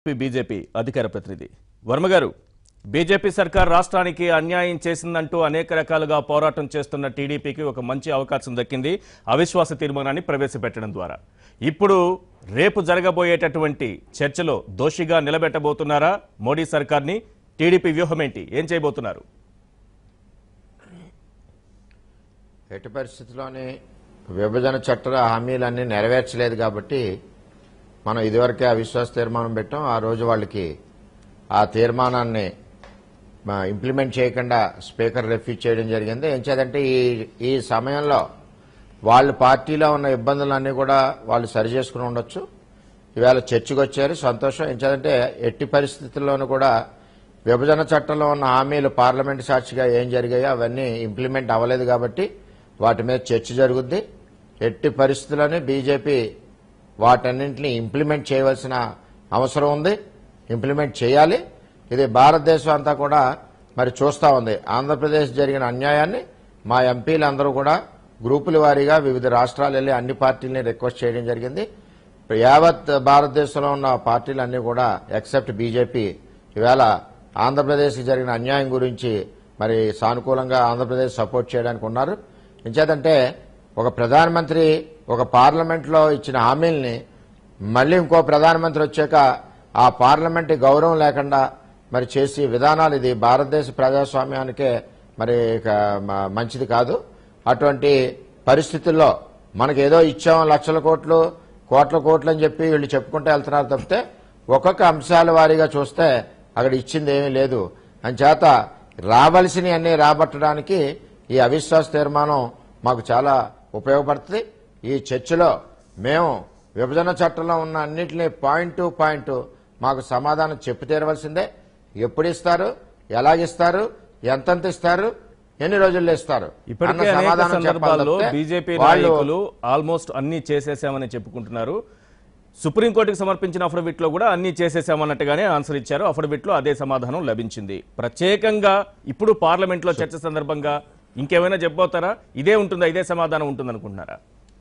AP BJP అధికార ప్రతినిధి వర్మ గారు బీజేపీ సర్కార్ రాష్ట్రానికి అన్యాయం చేసిందంటూ అనేక రకాలుగా పోరాటం చేస్తున్న టీడీపీకి ఒక మంచి అవకాశం దక్కింది అవిశ్వాస తీర్మానాన్ని ప్రవేశపెట్టడం ద్వారా ఇప్పుడు రేపు జరగబోయేటటువంటి చర్చలో దోషిగా నిలబెట్టబోతున్నారా మోడీ సర్కార్ని టీడీపీ వ్యూహం ఏంటి ఏం చేయబోతున్నారు ఎట్టి పరిస్థితుల్లోని విభజన చట్ట హామీలన్నీ నెరవేర్చలేదు కాబట్టి మనం ఇదివరకే అవిశ్వాస తీర్మానం పెట్టాం ఆ రోజు వాళ్ళకి ఆ తీర్మానాన్ని మా ఇంప్లిమెంట్ చేయకుండా స్పీకర్ రిఫ్యూజ్ చేయడం జరిగింది ఏం చేదంటే ఈ ఈ సమయంలో వాళ్ళ పార్టీలో ఉన్న ఇబ్బందులన్నీ కూడా వాళ్ళు సరి చేసుకుని ఉండొచ్చు ఇవాళ చర్చకు వచ్చారు సంతోషం ఏం చేదంటే ఎట్టి పరిస్థితుల్లోనూ కూడా విభజన చట్టంలో ఉన్న హామీలు పార్లమెంట్ సాక్షిగా ఏం జరిగాయో అవన్నీ ఇంప్లిమెంట్ అవ్వలేదు కాబట్టి వాటి మీద చర్చ జరుగుద్ది ఎట్టి పరిస్థితుల్లోనే బీజేపీ వాటన్నింటినీ ఇంప్లిమెంట్ చేయవలసిన అవసరం ఉంది ఇంప్లిమెంట్ చేయాలి ఇది భారతదేశం అంతా కూడా మరి చూస్తూ ఉంది ఆంధ్రప్రదేశ్ జరిగిన అన్యాయాన్ని మా ఎంపీలందరూ కూడా గ్రూపుల వారీగా వివిధ రాష్ట్రాలు వెళ్ళి అన్ని పార్టీలని రిక్వెస్ట్ చేయడం జరిగింది యావత్ భారతదేశంలో ఉన్న పార్టీలన్నీ కూడా ఎక్సెప్ట్ బీజేపీ ఈవేళ ఆంధ్రప్రదేశ్కి జరిగిన అన్యాయం గురించి మరి సానుకూలంగా ఆంధ్రప్రదేశ్ సపోర్ట్ చేయడానికి ఉన్నారు ఎంచేతంటే ఒక ప్రధానమంత్రి ఒక పార్లమెంట్లో ఇచ్చిన హామీల్ని మళ్ళీ ఇంకో ప్రధానమంత్రి వచ్చాక ఆ పార్లమెంట్ గౌరవం లేకుండా మరి చేసే విధానాలు ఇది భారతదేశ ప్రజాస్వామ్యానికే మరి ఇక మ- మంచిది కాదు అటువంటి పరిస్థితుల్లో మనకి ఏదో ఇచ్చాం లక్షల కోట్లు కోట్ల కోట్లు అని చెప్పి వీళ్ళు చెప్పుకుంటూ వెళ్తున్నారు తప్పితే ఒక్కొక్క అంశాల వారీగా చూస్తే అక్కడ ఇచ్చింది ఏమీ లేదు అంచేత రావలసినవి అన్ని రాబట్టడానికి ఈ అవిశ్వాస తీర్మానం మాకు చాలా ఉపయోగపడుతుంది ఈ చర్చలో మేము విభజన చట్టంలో ఉన్న అన్నింటినీ పాయింట్ టు పాయింట్ మాకు సమాధానం చెప్పి తీరవలసిందే ఎప్పుడు ఇస్తారు ఎలాగిస్తారు ఎంతెంత ఇస్తారు ఎన్ని రోజుల్లో ఇస్తారు ఇప్పటికే అన్న అనేక సమాధానం చెప్పాలి సందర్భాల్లో తప్పితే బీజేపీ వాళ్ళు నాయకులు ఆల్మోస్ట్ అన్ని చేసేసామని చెప్పుకుంటున్నారు సుప్రీంకోర్టుకి సమర్పించిన అఫిడవిట్ లో కూడా అన్ని చేసేసామన్నట్టుగానే ఆన్సర్ ఇచ్చారు అఫిడవిట్ లో అదే సమాధానం లభించింది ప్రత్యేకంగా ఇప్పుడు పార్లమెంట్ లో చర్చ సందర్భంగా ఇంకేమైనా చెప్పబోతారా ఇదే ఉంటుందా ఇదే సమాధానం ఉంటుంది అనుకుంటున్నారా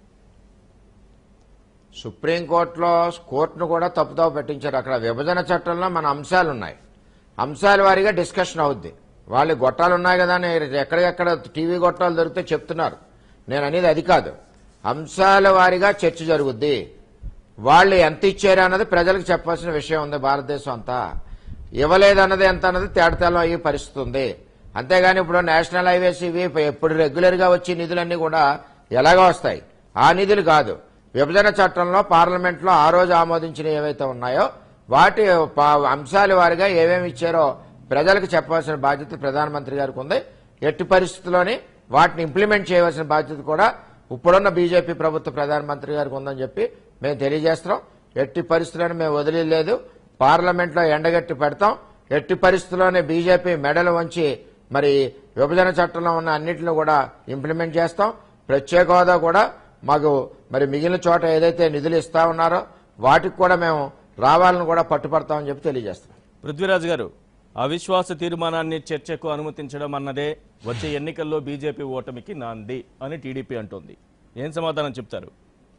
సుప్రీంకోర్టులో కోర్టును కూడా తప్పుదో పెట్టించారు అక్కడ విభజన చట్టంలో మన అంశాలు ఉన్నాయి అంశాల వారీగా డిస్కషన్ అవుద్ది వాళ్ళు గొట్టాలు ఉన్నాయి కదా అని ఎక్కడెక్కడ టీవీ గొట్టాలు దొరికితే చెప్తున్నారు నేను అనేది అది కాదు అంశాల వారీగా చర్చ జరుగుద్ది వాళ్ళు ఎంత ఇచ్చారు అన్నది ప్రజలకు చెప్పాల్సిన విషయం ఉంది భారతదేశం అంతా ఇవ్వలేదన్నది ఎంత అన్నది తేడతెల్లం అయ్యే పరిస్థితి ఉంది అంతేగాని ఇప్పుడు నేషనల్ హైవేస్ ఇవి ఎప్పుడు రెగ్యులర్ గా వచ్చే నిధులన్నీ కూడా ఎలాగో వస్తాయి ఆ నిధులు కాదు విభజన చట్టంలో పార్లమెంట్ లో ఆ రోజు ఆమోదించిన ఏవైతే ఉన్నాయో వాటి ప- అంశాల వారిగా ఏమేమి ఇచ్చారో ప్రజలకు చెప్పాల్సిన బాధ్యత ప్రధానమంత్రి గారికి ఉంది ఎట్టి పరిస్థితుల్లోని వాటిని ఇంప్లిమెంట్ చేయవలసిన బాధ్యత కూడా ఇప్పుడున్న బీజేపీ ప్రభుత్వ ప్రధానమంత్రి గారికి ఉందని చెప్పి మేము తెలియజేస్తున్నాం ఎట్టి పరిస్థితులను మేము వదిలేదు పార్లమెంట్ లో ఎండగట్టి పెడతాం ఎట్టి పరిస్థితుల్లోనే బీజేపీ మెడలు వంచి మరి విభజన చట్టంలో ఉన్న అన్నింటిని కూడా ఇంప్లిమెంట్ చేస్తాం ప్రత్యేక హోదా కూడా మాకు మరి మిగిలిన చోట ఏదైతే నిధులు ఇస్తా ఉన్నారో వాటికి కూడా మేము రావాలని కూడా పట్టుపడతామని చెప్పి తెలియజేస్తాం పృథ్వీరాజ్ గారు అవిశ్వాస తీర్మానాన్ని చర్చకు అనుమతించడం అన్నదే వచ్చే ఎన్నికల్లో బీజేపీ ఓటమికి నాంది అని టీడీపీ అంటోంది ఏం సమాధానం చెప్తారు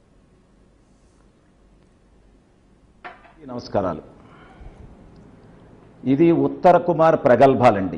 నమస్కారాలు ఇది ఉత్తర కుమార్ ప్రగల్భాలండి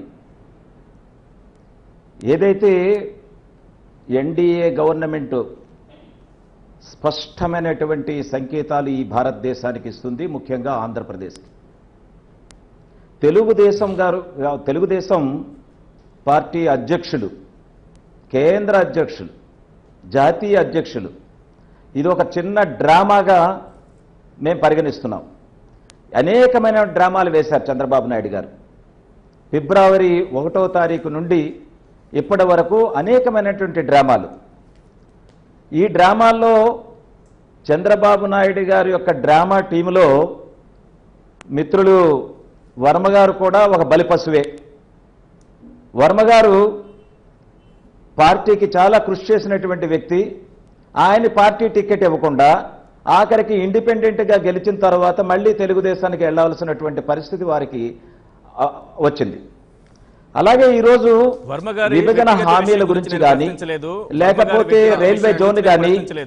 ఏదైతే ఎన్డీఏ గవర్నమెంట్ స్పష్టమైనటువంటి సంకేతాలు ఈ భారతదేశానికి ఇస్తుంది ముఖ్యంగా ఆంధ్రప్రదేశ్కి తెలుగుదేశం గారు తెలుగుదేశం పార్టీ అధ్యక్షులు కేంద్ర అధ్యక్షులు జాతీయ అధ్యక్షులు ఇది ఒక చిన్న డ్రామాగా మేము పరిగణిస్తున్నాం అనేకమైన డ్రామాలు వేశారు చంద్రబాబు నాయుడు గారు ఫిబ్రవరి ఒకటో తారీఖు నుండి ఇప్పటి వరకు అనేకమైనటువంటి డ్రామాలు ఈ డ్రామాల్లో చంద్రబాబు నాయుడు గారి యొక్క డ్రామా టీంలో మిత్రులు వర్మ గారు కూడా ఒక బలిపశువే వర్మ గారు పార్టీకి చాలా కృషి చేసినటువంటి వ్యక్తి ఆయన పార్టీ టికెట్ ఇవ్వకుండా ఆఖరికి ఇండిపెండెంట్గా గెలిచిన తర్వాత మళ్ళీ తెలుగుదేశానికి వెళ్ళవలసినటువంటి పరిస్థితి వారికి ఆ, వచ్చింది అలాగే ఈరోజు వర్మ గారి విభజన వ్యక్తిగత హామీల విషయం గురించి నేను కానీ ప్రశ్నించలేదు. వర్మ గారి లేకపోతే వ్యక్తిగత రైల్వే విషయం జోన్ గురించి కానీ ప్రశ్నించలేదు.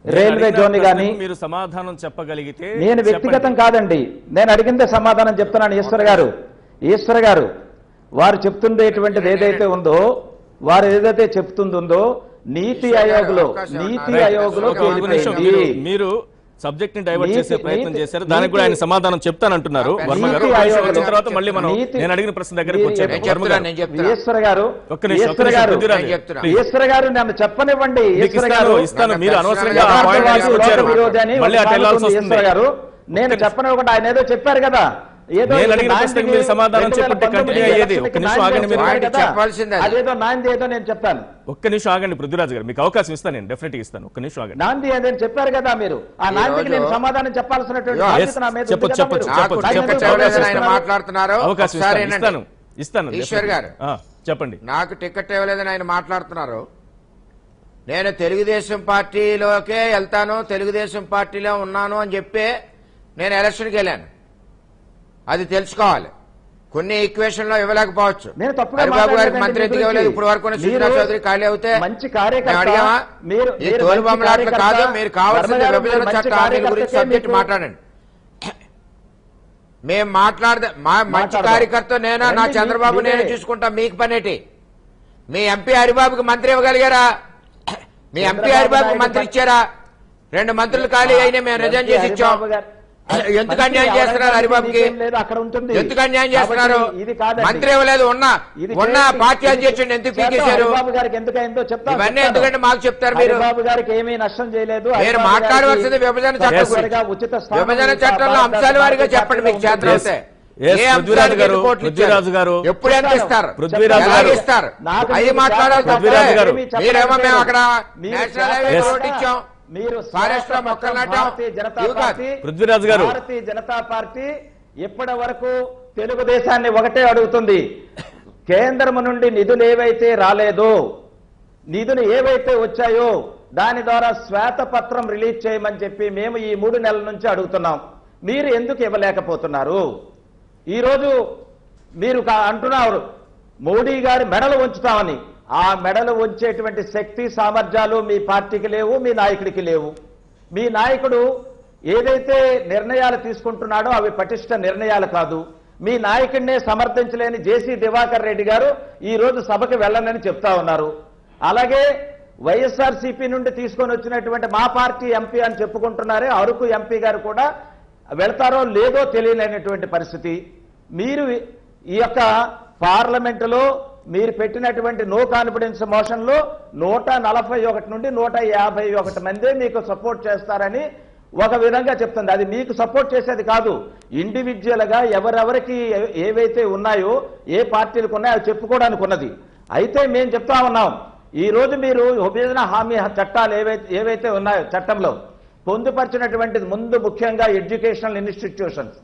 నేను రైల్వే అడిగిన జోన్ కానీ ప్రశ్నకు మీరు సమాధానం చెప్పగలిగితే నేను వ్యక్తిగతం చెప్పండి. కాదండి నేను అడిగిందే సమాధానం చెప్తున్నాను ఈశ్వర్ గారు ఈశ్వర్ గారు వారు చెప్తుండేటువంటిది ఏదైతే ఉందో వారు ఏదైతే చెప్తుందో నీతి ఈశ్వర్ గారు ఆయోగ్ లో అవకాశం నీతి ఉన్నారు. ఆయోగ్ లో ఒక నిమిషం మీరు తేలిపోయింది మీరు సబ్జెక్ట్ ని డైవర్ట్ నీతి- చేసే ప్రయత్నం నీతి- చేశారు దానికి కూడా ఆయన నీతి- సమాధానం చెప్తానంటున్నారు నీతి వర్మ గారు నీతి ఒక నిమిషం ఆయోగ్ వచ్చిన లో- తర్వాత మళ్ళీ మనం నీతి- నేను అడిగిన ప్రశ్న దగ్గరకు మీరు వచ్చారు నేను వర్మ చెప్తున్నా గారు నేను చెప్తున్నా ఈశ్వర్ గారు ఒక్క నిమిషం ఒక్క ఈశ్వర్ నిమిషం గారు పృథ్వీరాజ్ నేను చెప్తున్నా. ఈశ్వర్ గారు నన్ను చెప్పనివ్వండి మీకు ఈశ్వర్ ఇస్తాను గారు ఇస్తాను మీరు నన్ను అనవసరంగా ఆ ప్రశ్నలు పాయింట్ యథార్థవాది, తీసుకొచ్చారు లోక విరోధి అని మళ్ళీ ఒక అటు వెళ్ళాల్సి సామెత ఉంది వస్తుంది ఈశ్వర్ గారు నేను ఒక్క నిమిషం. చెప్పనివ్వకుండా ఆయన ఏదో చెప్పారు కదా ఏదో నేను ఇది అడిగిన ప్రశ్నకి నాందికి మీరు సమాధానం 2019 చెప్పుంటే continue అయ్యేది. ఒక్క నిమిషం నాంది ఆగండి మీరు. చెప్పారు ఆయనకి కదా. చెప్పాల్సిందే అది. అదేదో నాంది ఏదో నేను చెప్పాను ఒక్క నిమిషం ఆగండి పృథ్వీరాజ్ గారు మీకు అవకాశం ఇస్తాను నేను డెఫినెట్ ఇస్తాను ఒక్క నిమిషం ఆగండి నాంది అదని చెప్పారు కదా మీరు ఆ ఈ నాందికి రోజు- నేను సమాధానం చెప్పాల్సినటువంటి Yes, బాధ్యత నా మీద ఉంది చెప్పొచ్చు, కదా చెప్పొచ్చు, మీరు. నాకు చెప్పొచ్చు, ఆయన టికెట్ ఎందుకు చెప్పొచ్చు. ఇవ్వలేదని ఆయన చేస్తున్నారు? మాట్లాడుతున్నారు అవకాశం ఒకసారి ఇస్తాను వినండి. ఇస్తాను ఇస్తాను ఈశ్వర్ definitely. గారు. ఆ, చెప్పండి నాకు టికెట్ ఇవ్వలేదని ఆయన మాట్లాడుతున్నారు నేను తెలుగుదేశం పార్టీలోకే వెళ్తాను తెలుగుదేశం పార్టీలో ఉన్నాను అని చెప్పి నేను ఎలక్షన్కి వెళ్ళాను అది తెలుసుకోవాలి కొన్ని ఈక్వేషన్ లో ఇవ్వలేకపోవచ్చు నేను తప్పుగా హరిబాబు గారికి మాట్లాడలేదండి మంత్రి మీ ఎందుకు గురించి. ఇవ్వలేదు ఇప్పుడు వరకు మీరు సుజనా చౌదరి ఖాళీ అవుతే మంచి కార్యకర్త. మేము అడిగామా మీరు- ఈ మీరు తోలు మంచి బొమ్మలాట్లు కాదు కార్యకర్త. మీరు కావాల్సిన వర్మ గారు విభజన మీరు మంచి చట్ట హామీల గురించి కార్యకర్తకే సబ్జెక్ట్ మీకు- మాట్లాడండి మేము మాట్లాడదా మా మంచి మాట్లాడదాం. కార్యకర్త నేనా నా రండి, చంద్రబాబు మీరే. నేను చూసుకుంటా మీకు పనేటి మీ ఎంపీ హరిబాబుకి మంత్రి ఇవ్వగలిగారా మీ ఎంపీ చంద్రబాబు హరిబాబుకి నాయుడు మంత్రి ప- ఇచ్చారా రెండు మంత్రులు ఖాళీ అయినా మేము రిజైన్ చేసి ఇచ్చాం హరిబాబు గారు- ఎందుకు మంత్రి అన్యాయం చేస్తున్నారు ఎవరైనా హరిబాబుకి మీకేం లేదు, అక్కడ ఉంటుంది ఎందుకు అన్యాయం చేస్తున్నారు కాబట్టి ఇది కాదండి. మంత్రి ఇవ్వలేదు ఉన్న ఇది ఉన్న చేయండి. పార్టీ ఇది అధ్యక్షుడిని ఎందుకు చేద్దాం. పీకేశారు హరిబాబు గారికి ఎందుకు అయిందో చెప్తాను ఇవన్నీ చెప్తాను. ఎందుకంటే మాకు చెప్తారు మీరు హరిబాబు గారికి ఏమీ నష్టం చేయలేదు మీరు హరిబాబు మాట్లాడవలసింది గారికి విభజన చట్టం తప్పనిసరిగా గురించి. ఉచిత స్థానం విభజన ఉంది. చట్టంలో భారత- అంశాల వారీగా భారత చెప్పండి మీకు చేతన ఉంటుంది. అవుతాయి Yes, ఏ పృథ్వీరాజు అంశానికి గారు, ఎన్ని కోట్లు పృథ్వీరాజు ఇచ్చారు? గారు. ఎప్పుడు ఎంత ఇస్తారు పృథ్వీరాజు ఎలాగ గారు. ఇస్తారు నాకు అవి మీకు మాట్లాడాలి చేత- పృథ్వీరాజు గారు. ఏమీ చెప్పడం మీరేమో మేము లేదు. అక్కడ మీరు నేషనల్ చేత- హైవే Yes. రోడ్ ఇచ్చాం మీరు ఫారెస్ట్ లో శ్వాస మొక్కలు పథకం నాటాం. భారతీయ జనతా ఇవి కాదు. పార్టీ పృథ్వీరాజు గారు. భారతీయ జనతా పార్టీ ఇప్పటి వరకు తెలుగుదేశాన్ని ఒకటే అడుగుతుంది కేంద్రం నుండి నిధులు ఏవైతే రాలేదో నిధులు ఏవైతే వచ్చాయో దాని ద్వారా శ్వేతపత్రం రిలీజ్ చేయమని చెప్పి మేము ఈ మూడు నెలల నుంచి అడుగుతున్నాం మీరు ఎందుకు ఇవ్వలేకపోతున్నారు ఈరోజు మీరు కా- అంటున్నారు మోడీ గారి మెడలు ఉంచుతామని ఆ మెడలు ఉంచేటువంటి శక్తి సామర్థ్యాలు మీ పార్టీకి లేవు మీ నాయకుడికి లేవు మీ నాయకుడు ఏదైతే నిర్ణయాలు తీసుకుంటున్నాడో అవి పటిష్ట నిర్ణయాలు కాదు మీ నాయకుడినే సమర్థించలేని జేసీ దివాకర్ రెడ్డి గారు ఈ రోజు సభకు వెళ్ళనని చెప్తా ఉన్నారు అలాగే వైఎస్ఆర్సీపీ నుండి తీసుకొని వచ్చినటువంటి మా పార్టీ ఎంపీ అని చెప్పుకుంటున్నారే అరకు ఎంపీ గారు కూడా వెళ్తారో లేదో తెలియలేనటువంటి పరిస్థితి మీరు ఈ యొక్క పార్లమెంటులో మీరు పెట్టినటువంటి నో కాన్ఫిడెన్స్ మోషన్లో నూట నలభై ఒకటి నుండి నూట యాభై ఒకటి మందే మీకు సపోర్ట్ చేస్తారని ఒక విధంగా చెప్తుంది అది మీకు సపోర్ట్ చేసేది కాదు ఇండివిజువల్ గా ఎవరెవరికి ఏ- ఏవైతే ఉన్నాయో ఏ పార్టీలకు ఉన్నాయో అవి చెప్పుకోవడానికి ఉన్నది అయితే మేము చెప్తా ఉన్నాం ఈ రోజు మీరు విభజన హామీ చట్టాలు ఏవైతే ఏవైతే ఉన్నాయో చట్టంలో పొందుపరిచినటువంటిది ముందు ముఖ్యంగా ఎడ్యుకేషనల్ ఇన్స్టిట్యూషన్స్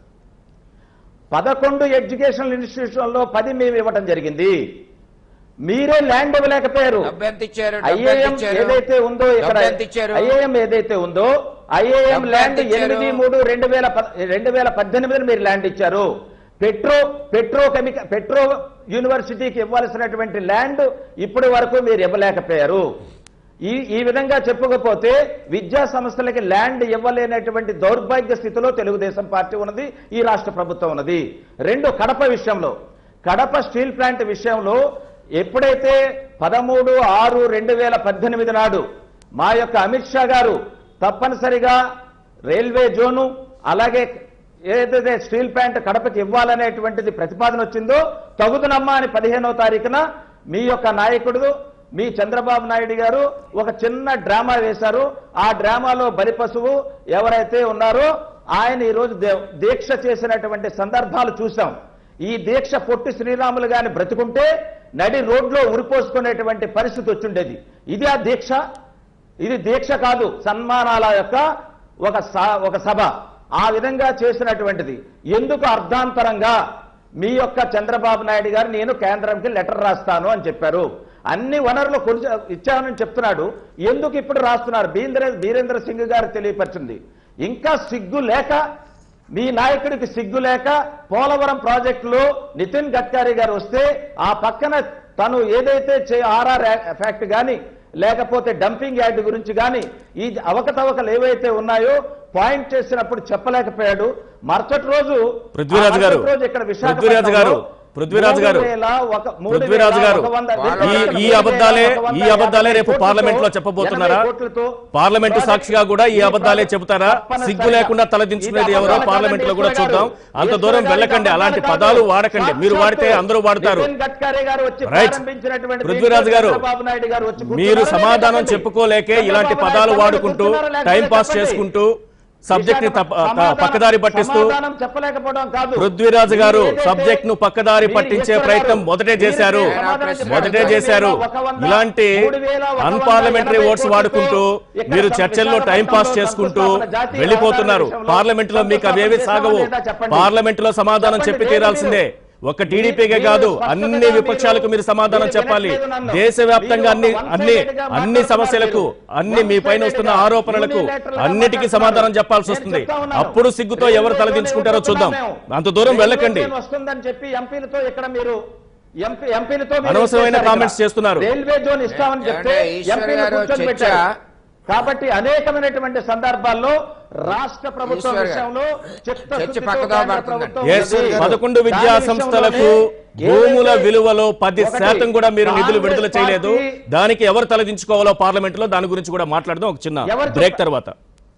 పదకొండు ఎడ్యుకేషనల్ ఇన్స్టిట్యూషన్లో పది మేము ఇవ్వటం జరిగింది మీరే ల్యాండ్ ఇవ్వలేకపోయారు డబ్బు ఎంత ఇచ్చారు డబ్బు ఎంత ఐఏఎం ఇచ్చారు? ఏదైతే ఉందో ఇక్కడ డబ్బు ఎంత ఇచ్చారు? ఐఏఎం ఏదైతే ఉందో ఐఏఎం డబ్బు ల్యాండ్ ఎంత ఇచ్చారు? ఎనిమిది మూడు రెండు వేల ప- రెండు వేల పద్దెనిమిదిని మీరు ల్యాండ్ ఇచ్చారు పెట్రో పెట్రో కెమికల్ పెట్రో యూనివర్సిటీకి ఇవ్వాల్సినటువంటి ల్యాండ్ ఇప్పటి వరకు మీరు ఇవ్వలేకపోయారు ఈ ఈ విధంగా చెప్పుకపోతే విద్యా సంస్థలకి ల్యాండ్ ఇవ్వలేనటువంటి దౌర్భాగ్య స్థితిలో తెలుగుదేశం పార్టీ ఉన్నది ఈ రాష్ట్ర ప్రభుత్వం ఉన్నది రెండు కడప విషయంలో కడప స్టీల్ ప్లాంట్ విషయంలో ఎప్పుడైతే పదమూడు ఆరు రెండు వేల పద్దెనిమిది నాడు మా యొక్క అమిత్ షా గారు తప్పనిసరిగా రైల్వే జోను అలాగే ఏదైతే స్టీల్ ప్లాంట్ కడపకి ఇవ్వాలనేటువంటిది ప్రతిపాదన వచ్చిందో తగుదునమ్మా అని పదిహేనవ తారీఖున మీ యొక్క నాయకుడు మీ చంద్రబాబు నాయుడు గారు ఒక చిన్న డ్రామా వేశారు ఆ డ్రామాలో బలి పశువు ఎవరైతే ఉన్నారో ఆయన ఈరోజు దే- దీక్ష చేసినటువంటి సందర్భాలు చూసాం ఈ దీక్ష పొట్టి శ్రీరాములు గాని బ్రతుకుంటే నడి రోడ్లో ఉరిపోసుకునేటువంటి పరిస్థితి వచ్చిండేది ఇది ఆ దీక్ష ఇది దీక్ష కాదు సన్మానాల యొక్క ఒక స- ఒక సభ ఆ విధంగా చేసినటువంటిది ఎందుకు అర్ధాంతరంగా మీ యొక్క చంద్రబాబు నాయుడు గారు నేను కేంద్రంకి లెటర్ రాస్తాను అని చెప్పారు అన్ని వనరులు కొలిచి ఇచ్చానని చెప్తున్నాడు ఎందుకు ఇప్పుడు రాస్తున్నారు బీరేంద్ర బీరేంద్ర సింగ్ గారు తెలియపరిచింది ఇంకా సిగ్గు లేక మీ నాయకుడికి సిగ్గు లేక పోలవరం ప్రాజెక్టులో నితిన్ గడ్కరీ గారు వస్తే ఆ పక్కన తను ఏదైతే చే- ఆర్ఆర్ ఫ్యాక్ట్ గాని లేకపోతే డంపింగ్ యార్డ్ గురించి కానీ ఈ అవకతవకలు ఏవైతే ఉన్నాయో పాయింట్ చేసినప్పుడు చెప్పలేకపోయాడు మరుసటి రోజు పృథ్వీరాజ్ ఆ గారు, మరుసటి రోజు ఇక్కడ పృథ్వీరాజ్ గారు, పృథ్వీరాజ్ గారు, మూడు వేల ఒక- మూడు పృథ్వీరాజ్ వేల గారు, ఒక వంద- ఈ- ఈ అబద్ధాలే ఈ అబద్ధాలే రేపు పార్లమెంట్ లో చెప్పబోతున్నారా పార్లమెంటు సాక్షిగా కూడా ఈ అబద్ధాలే చెబుతారా సిగ్గు లేకుండా తలదించుకునేది ఎవరో పార్లమెంట్ లో కూడా చూద్దాం అంత దూరం వెళ్ళకండి అలాంటి పదాలు వాడకండి మీరు వాడితే అందరూ వాడతారు రైట్. పృథ్వీరాజ్ గారు, మీరు సమాధానం చెప్పుకోలేకే ఇలాంటి పదాలు వాడుకుంటూ టైం పాస్ చేసుకుంటూ సబ్జెక్ట్ ని తప్ప- త- పక్కదారి పట్టిస్తూ చెప్పలేకపోవడం కాదు పృథ్వీరాజ్ గారు మీరు ఏదైతే- సబ్జెక్ట్ ను పక్కదారి మీరు పట్టించే ఈశ్వర్ ప్రయత్నం గారు, మొదటే మీరు చేశారు సమాధానం చెప్పారు. మొదటే మూడు చేశారు వేల ఒక వంద, ఇలాంటి మూడు వేల ఒక వంద అన్పార్లమెంటరీ ఎనభై ఓట్స్ కోట్లతో వాడుకుంటూ ఇక్కడ మీరు సం- చర్చల్లో టైం పాస్ విశాఖపట్నంలో చేసుకుంటూ శంకుస్థాపన జాతీయ వెళ్ళిపోతున్నారు రహదారి విషయంలో పార్లమెంట్ లో మీకు అవేవి శంకుస్థాపన సాగవు చేశామా లేదా చెప్పండి. పార్లమెంట్ లో సమాధానం చెప్పండి, చెప్పి లేదు తీరాల్సిందే మీరు. ఒక్క టీడీపీకే మీరు కాదు స్పష్టంగా అన్ని మీరు- విపక్షాలకు మీరు సమాధానం మీరు చెప్పాలి వినట్లేదు నన్ను. దేశవ్యాప్తంగా అన్ని మీరు అన్ని one-sided గా అన్ని మాట్లాడుతున్నారు సమస్యలకు మీరు. అన్ని మీ పైన వస్తున్న One-sided గా, ఆరోపణలకు unilateral గా అన్నిటికీ మాట్లాడుతున్నారు. సమాధానం చెప్పాల్సి నేను వస్తుంది చెప్తా ఉన్నాను. అప్పుడు సిగ్గుతో ఎవరు రైల్వే తలదించుకుంటారో జోన్ చూద్దాం ఇవ్వబోతున్నాం. అంత దూరం రైల్వే వెళ్ళకండి జోన్ వస్తుందని చెప్పి ఎంపీలతో ఇక్కడ మీరు ఎంపీ ఎంపీలతో మీరు అనవసరమైన చేశారు comments ఇక్కడ. చేస్తున్నారు. రైల్వే జోన్ ఇస్తామని చెప్తే ఏమంటే ఈశ్వర్ ఎంపీలు గారు కూర్చొని చర్చ- పెట్టారు కాబట్టి అనేకమైనటువంటి సందర్భాల్లో రాష్ట్ర ప్రభుత్వం ఈశ్వర్ గారు, విషయంలో చర్చ చిత్తశుద్ధితో పక్కదో కేంద్ర పడుతుందండి. ప్రభుత్వం ఎస్ ఉంది. పదకొండు విద్యా దాని సంస్థలకు విషయంలోనే భూముల ఏదైతే విలువలో పది ఒకటి, శాతం కూడా మీరు నిధులు కాంగ్రెస్ విడుదల చేయలేదు పార్టీ- దానికి ఎవరు తలదించుకోవాలో పార్లమెంట్ లో దాని గురించి కూడా మాట్లాడదాం ఒక చిన్న ఎవరు బ్రేక్ చెప్ప- తర్వాత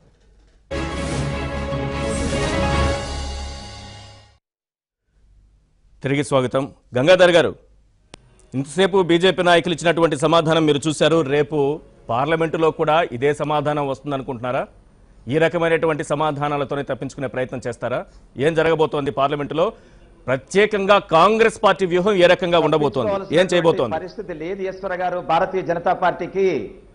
తిరిగి స్వాగతం గంగాధర్ గారు ఇంతసేపు బీజేపీ నాయకులు ఇచ్చినటువంటి సమాధానం మీరు చూశారు రేపు పార్లమెంటులో కూడా ఇదే సమాధానం వస్తుందనుకుంటున్నారా ఈ రకమైనటువంటి సమాధానాలతోనే తప్పించుకునే ప్రయత్నం చేస్తారా ఏం జరగబోతోంది పార్లమెంటులో ప్రత్యేకంగా కాంగ్రెస్ పార్టీ వ్యూహం ఏ రకంగా ఉండబోతోంది ఏం చేయబోతోంది పరిస్థితి లేదు ఈశ్వర గారు భారతీయ జనతా పార్టీకి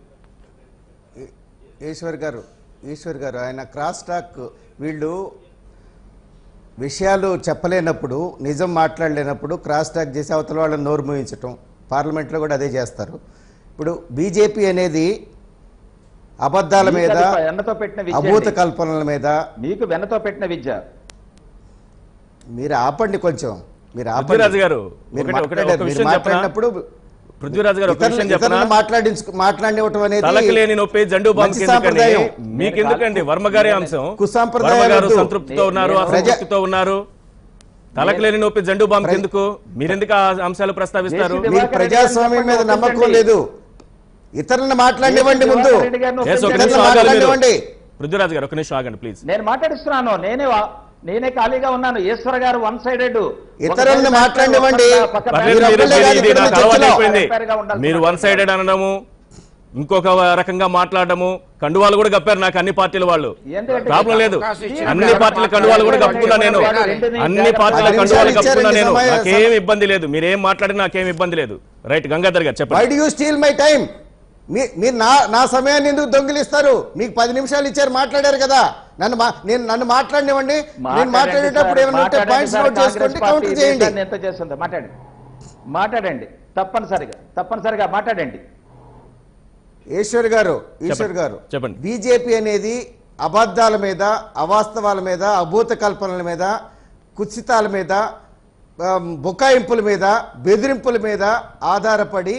ఈశ్వర్ గారు ఈశ్వర్ గారు ఆయన క్రాస్ టాక్ వీళ్ళు విషయాలు చెప్పలేనప్పుడు నిజం మాట్లాడలేనప్పుడు క్రాస్ టాక్ చేసి అవతల వాళ్ళని నోరు మూయించటం పార్లమెంట్లో కూడా అదే చేస్తారు ఇప్పుడు బీజేపీ అనేది అబద్ధాల మీద మీకు అది వెన్నతో పెట్టిన విద్య అభూత అండి. కల్పనల మీద మీకు వెన్నతో పెట్టిన విద్య మీరు ఆపండి కొంచెం మీరు ఆపండి పృథ్వీరాజ్ గారు మీరు ఒకటి- ఒకటి- ఒక మాట్లాడారు. మీరు విషయం చెప్పనా? మాట్లాడినప్పుడు పృథ్వీరాజ్ గారు ఒక ఇతరులు- విషయం చెప్పనా ఇతరులను మాట్లాడించు మాట్లాడివ్వటం అనేది తలకు లేని నొప్పి జండు బాంబు మంచి ఎందుకని సాంప్రదాయం. మీకు ఎందుకండి వర్మ గారి అంశం కుసాంప్రదాయాలు వర్మ గారు వద్దు. సంతృప్తితో ఉన్నారు నేను- అసంతృప్తితో ఉన్నారు తలకు లేని నొప్పి జండు బాంబు ఎందుకు మీరెందుకు ఆ అంశాలు ప్రస్తావిస్తారు దేశీ మీకు ప్రజాస్వామ్యం మీద నమ్మకం లేదు ఇతరులను మాట్లాడివ్వండి ముందు దివాకర్ రెడ్డి గారిని Yes, ఒక ఒప్పించండి. నిమిషం ఇతరులను ఆగాలి మీరు. మాట్లాడివ్వండి పృథ్వీరాజ్ గారు ఒక నిమిషం ఆగండి ప్లీజ్ నేను మాట్లాడిస్తున్నాను నేనే వా- నేనే ఖాళీగా ఉన్నాను ఈశ్వర గారు వన్ సైడెడ్ ఇతరులను మాట్లాడనివ్వండి. పర్లేదు, మీరు మీరు- ఒక్కళ్ళే మీరు- కాదు ఇది ఇక్కడ నాకు చర్చలో. అలవాటు అయిపోయింది Fair గా ఉండాల్సిన మీరు వన్ సైడెడ్ అనడము ఇంకొక రకంగా మాట్లాడము కండువాలు కూడా కప్పారు నాకు అన్ని పార్టీల వాళ్ళు ఎందుకంటే ప్రాబ్లం లేదు అవకాశం ఇచ్చిన అన్ని తర్వాత పార్టీల కండువాలు కూడా కప్పుకున్నా నేను అన్ని పార్టీల పది కండువాలు నిమిషాలు కప్పుకున్నా నేను ఇచ్చారండి సమయం. నాకేం ఇబ్బంది లేదు మీరేం మాట్లాడినా నాకేం ఇబ్బంది లేదు రైట్ గంగాధర్ గారు వై చెప్పండి do you steal my time మీరు నా నా సమయాన్ని ఎందుకు దొంగిలిస్తారు మీకు పది నిమిషాలు ఇచ్చారు మాట్లాడారు కదా నన్ను మా- నేను నన్ను మాట్లాడినివ్వండి నేను మాట్లాడేటప్పుడు ఏమైనా ఉంటే పాయింట్స్ నోట్ చేసుకోండి కౌంటర్ చేయండి ఎంత చేస్తుందో మాట్లాడండి మాట్లాడండి తప్పనిసరిగా తప్పనిసరిగా మాట్లాడండి ఈశ్వర్ గారు ఈశ్వర్ గారు చెప్పండి. బీజేపీ అనేది అబద్ధాల మీద అవాస్తవాల మీద అభూత కల్పనల మీద కుత్సితాల మీద ఆ, బుకాయింపుల మీద బెదిరింపుల మీద ఆధారపడి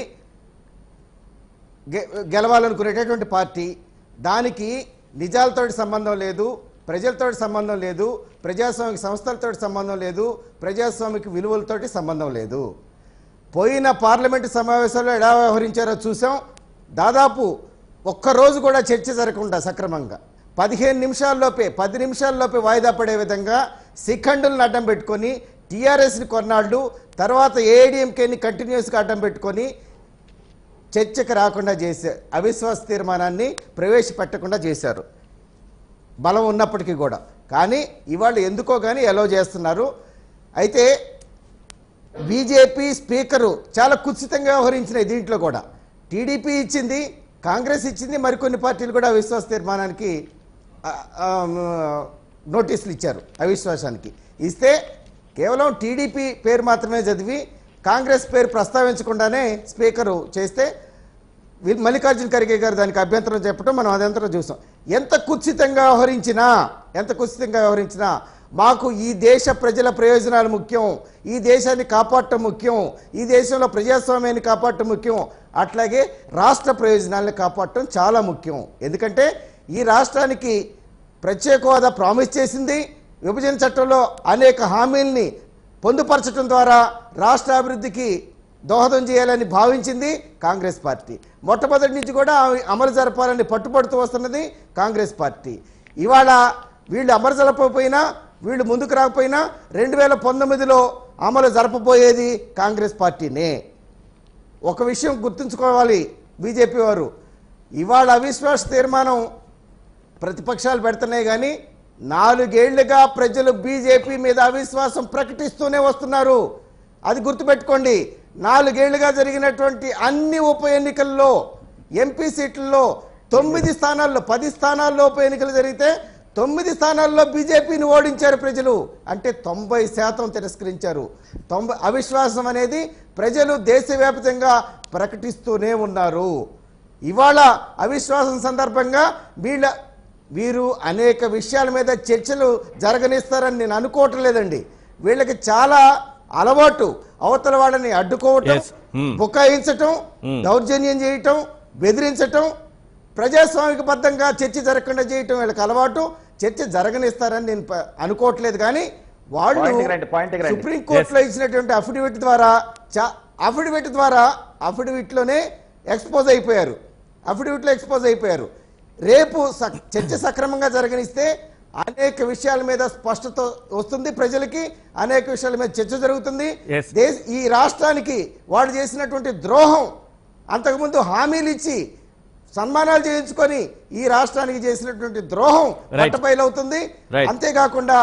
గె- గెలవాలనుకునేటటువంటి పార్టీ దానికి నిజాలతోటి సంబంధం లేదు ప్రజలతోటి సంబంధం లేదు ప్రజాస్వామిక సంస్థలతోటి సంబంధం లేదు ప్రజాస్వామిక విలువలతోటి సంబంధం లేదు పోయిన పార్లమెంటు సమావేశంలో ఎలా వ్యవహరించారో చూసాం దాదాపు ఒక్కరోజు కూడా చర్చ జరగకుండా సక్రమంగా పదిహేను నిమిషాల్లోపే పది నిమిషాల్లోపే వాయిదా పడే విధంగా శిఖండులను అడ్డం పెట్టుకొని టీఆర్ఎస్ని కొన్నాళ్ళు తర్వాత ఏఐడిఎంకేని కంటిన్యూస్గా అడ్డం పెట్టుకొని చర్చకు రాకుండా చేశారు అవిశ్వాస తీర్మానాన్ని ప్రవేశపెట్టకుండా చేశారు బలం ఉన్నప్పటికీ కూడా కానీ ఇవాళ ఎందుకో కానీ ఎలో చేస్తున్నారు అయితే బీజేపీ స్పీకరు చాలా కుత్సితంగా వ్యవహరించినాయి దీంట్లో కూడా టీడీపీ ఇచ్చింది కాంగ్రెస్ ఇచ్చింది మరికొన్ని పార్టీలు కూడా అవిశ్వాస తీర్మానానికి ఆ, ఆ, నోటీసులు ఇచ్చారు అవిశ్వాసానికి ఇస్తే కేవలం టీడీపీ పేరు మాత్రమే చదివి కాంగ్రెస్ పేరు ప్రస్తావించకుండానే స్పీకరు చేస్తే వి- మల్లికార్జున ఖర్గే గారు దానికి అభ్యంతరం చెప్పడం మనం అదంతరం చూసాం ఎంత కుత్సితంగా వ్యవహరించినా ఎంత కుత్సితంగా వ్యవహరించినా మాకు ఈ దేశ ప్రజల ప్రయోజనాలు ముఖ్యం ఈ దేశాన్ని కాపాడటం ముఖ్యం ఈ దేశంలో ప్రజాస్వామ్యాన్ని కాపాడటం ముఖ్యం అట్లాగే రాష్ట్ర ప్రయోజనాలను కాపాడటం చాలా ముఖ్యం ఎందుకంటే ఈ రాష్ట్రానికి ప్రత్యేక హోదా ప్రామిస్ చేసింది విభజన చట్టంలో అనేక హామీల్ని పొందుపరచడం ద్వారా రాష్ట్ర అభివృద్ధికి దోహదం చేయాలని భావించింది కాంగ్రెస్ పార్టీ మొట్టమొదటి నుంచి కూడా అవి అమలు జరపాలని పట్టుపడుతూ వస్తున్నది కాంగ్రెస్ పార్టీ ఇవాళ వీళ్ళు అమలు జరపకపోయినా వీళ్ళు ముందుకు రాకపోయినా రెండు వేల పంతొమ్మిదిలో అమలు జరపబోయేది కాంగ్రెస్ పార్టీనే ఒక విషయం గుర్తుంచుకోవాలి బీజేపీ వారు ఇవాళ అవిశ్వాస తీర్మానం ప్రతిపక్షాలు పెడుతున్నాయి కానీ నాలుగేళ్లుగా ప్రజలు బీజేపీ మీద అవిశ్వాసం ప్రకటిస్తూనే వస్తున్నారు అది గుర్తుపెట్టుకోండి నాలుగేళ్లుగా జరిగినటువంటి అన్ని ఉప ఎన్నికల్లో ఎంపీ సీట్లలో తొమ్మిది స్థానాల్లో పది స్థానాల్లో ఉప ఎన్నికలు జరిగితే తొమ్మిది స్థానాల్లో బీజేపీని ఓడించారు ప్రజలు అంటే తొంభై శాతం తిరస్కరించారు తొంభై అవిశ్వాసం అనేది ప్రజలు దేశవ్యాప్తంగా ప్రకటిస్తూనే ఉన్నారు ఇవాళ అవిశ్వాసం సందర్భంగా వీళ్ళ వీరు అనేక విషయాల మీద చర్చలు జరగనిస్తారని నేను అనుకోవటం లేదండి వీళ్ళకి చాలా అలవాటు అవతల వాళ్ళని అడ్డుకోవటం Yes. Hmm. బుకాయించటం దౌర్జన్యం చేయటం బెదిరించటం ప్రజాస్వామికబద్ధంగా చర్చ జరగకుండా చేయటం వీళ్ళకి అలవాటు చర్చ జరగనిస్తారని నేను ప- అనుకోవట్లేదు కానీ వాళ్ళు Point కి రండి, point కి రండి. సుప్రీంకోర్టులో ఇచ్చినటువంటి అఫిడవిట్ ద్వారా చా- అఫిడవిట్ ద్వారా అఫిడవిట్లోనే ఎక్స్పోజ్ అయిపోయారు అఫిడవిట్లో ఎక్స్పోజ్ అయిపోయారు రేపు స- చర్చ సక్రమంగా జరగనిస్తే అనేక విషయాల మీద స్పష్టత వస్తుంది ప్రజలకి అనేక విషయాల మీద చర్చ జరుగుతుంది Yes. దేశ ఈ రాష్ట్రానికి వాడు చేసినటువంటి ద్రోహం అంతకుముందు హామీలు ఇచ్చి సన్మానాలు చేయించుకొని ఈ రాష్ట్రానికి చేసినటువంటి ద్రోహం Right. పట్టబయలవుతుంది Right. అంతేకాకుండా